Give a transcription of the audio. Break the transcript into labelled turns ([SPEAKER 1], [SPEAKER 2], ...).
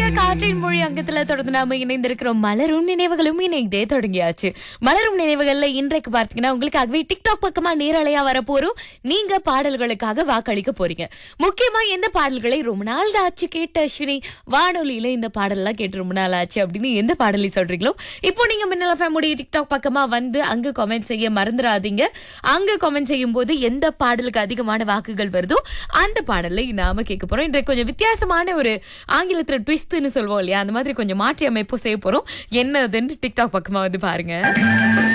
[SPEAKER 1] காற்றின் மொழி அங்கத்துல தொடர்ந்து நாம இணைந்திருக்கிறோம் மலரும் நினைவுகளும் இணைந்தே தொடங்கியாச்சு மலரும் நினைவுகள்ல இன்றைக்கு பார்த்தீங்கன்னா உங்களுக்காகவே டிக்டாக் பக்கமா நேரலையா வரப்போறோம் நீங்க பாடல்களுக்காக வாக்களிக்க போறீங்க முக்கியமா எந்த பாடல்களை ரொம்ப நாள் ஆச்சு கேட்ட அஸ்வினி வானொலியில இந்த பாடல்லாம் கேட்டு ரொம்ப நாள் ஆச்சு அப்படின்னு எந்த பாடலை சொல்றீங்களோ இப்போ நீங்க மின்னல் ஃபேமுடைய டிக்டாக் பக்கமா வந்து அங்க கமெண்ட் செய்ய மறந்துடாதீங்க அங்க கமெண்ட் செய்யும் போது எந்த பாடலுக்கு அதிகமான வாக்குகள் வருதோ அந்த பாடலை நாம கேட்க போறோம் இன்றைக்கு கொஞ்சம் வித்தியாசமான ஒரு ஆங்கிலத்துல ட்விஸ்ட்னு சொல்லுவோம் இல்லையா அந்த மாதிரி கொஞ்சம் மாற்றி அமைப்பு செய்ய போறோம் என்னதுன்னு டிக்டாக் பக்கமா வந்து பாருங்க